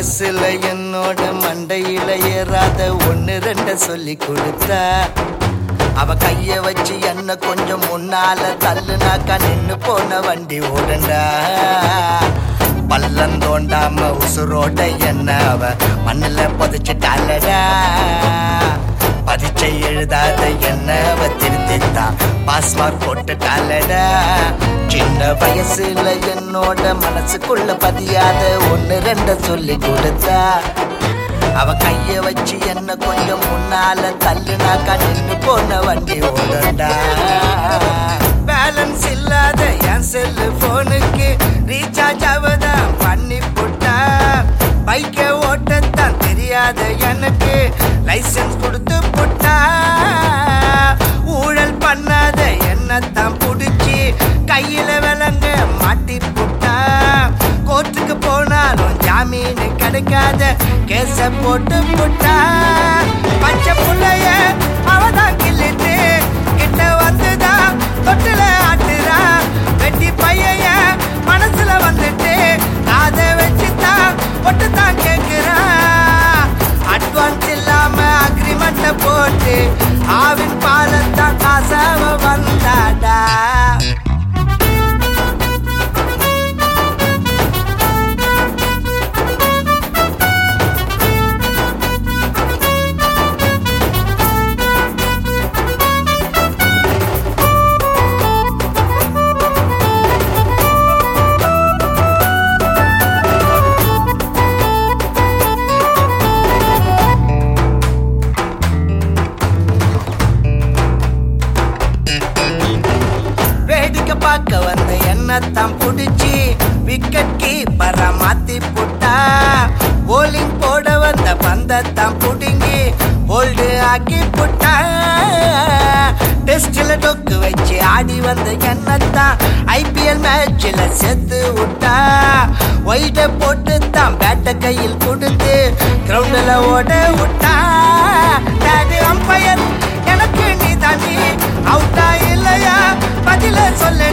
வயசுல என்னோட மண்டையில ஏறாத ஒன்னு ரெண்ட சொல்லி கொடுத்தா அவ கைய வச்சு என்ன கொஞ்சம் முன்னால தள்ளுனாக்கா நின்னு போன வண்டி ஓடண்டா பள்ளம் தோண்டாம உசுரோட என்ன அவ மண்ணுல புதைச்சிட்டாலடா பரீட்சை எழுதாத என்ன அவ திருத்தித்தான் பாஸ்மார்க் போட்டுட்டாலடா சின்ன வயசுல என்னோட மனசுக்குள்ள பதியாத ஒன்னு ரெண்ட சொல்லி கொடுத்தா அவ கைய வச்சு என்ன கொஞ்சம் முன்னால தள்ளுனாக்கா நின்னு போன வண்டி ஓடண்டா பேலன்ஸ் இல்லாத என் செல்லு போனுக்கு ரீசார்ஜ் அவதான் பண்ணி போட்டா பைக்கை ஓட்டத்தான் தெரியாத எனக்கு லைசென்ஸ் கொடுத்து போட்டா ஊழல் பண்ணாத என்னத்தான் புடிச்சு கையில விலங்க மாட்டி போட்டா கோர்ட்டுக்கு போனாலும் ஜாமீன் கிடைக்காத கேச போட்டு போட்டா பச்சை புள்ளைய அவதான் கிள்ளிட்டு கிட்ட வந்துதான் தொட்டில ஆட்டுறா வெட்டி பைய மனசுல வந்துட்டு காதை வச்சுதான் ஒட்டு தான் கேக்குறா அட்வான்ஸ் இல்லாம அக்ரிமெண்ட போட்டு ஆவின் பாலத்தான் காசாவ வந்தாடா வேடிக்கை பார்க்க வந்த என்னத்தான் புடிச்சு விக்கெட் கீப்பரா மாத்தி போட்டா போலிங் போட வந்த பந்தத்தான் புடுங்கி ஹோல்டு ஆக்கி போட்டா டெஸ்ட்ல டொக்கு வச்சு ஆடி வந்த என்னத்தான் ஐபிஎல் மேட்ச்ல செத்து விட்டா ஒயிட போட்டு தான் பேட்ட கையில் கொடுத்து கிரவுண்ட்ல ஓட விட்டா டாடி அம்பையர் எனக்கு நீ தாண்டி அவுட்டா இல்லையா பதில சொல்ல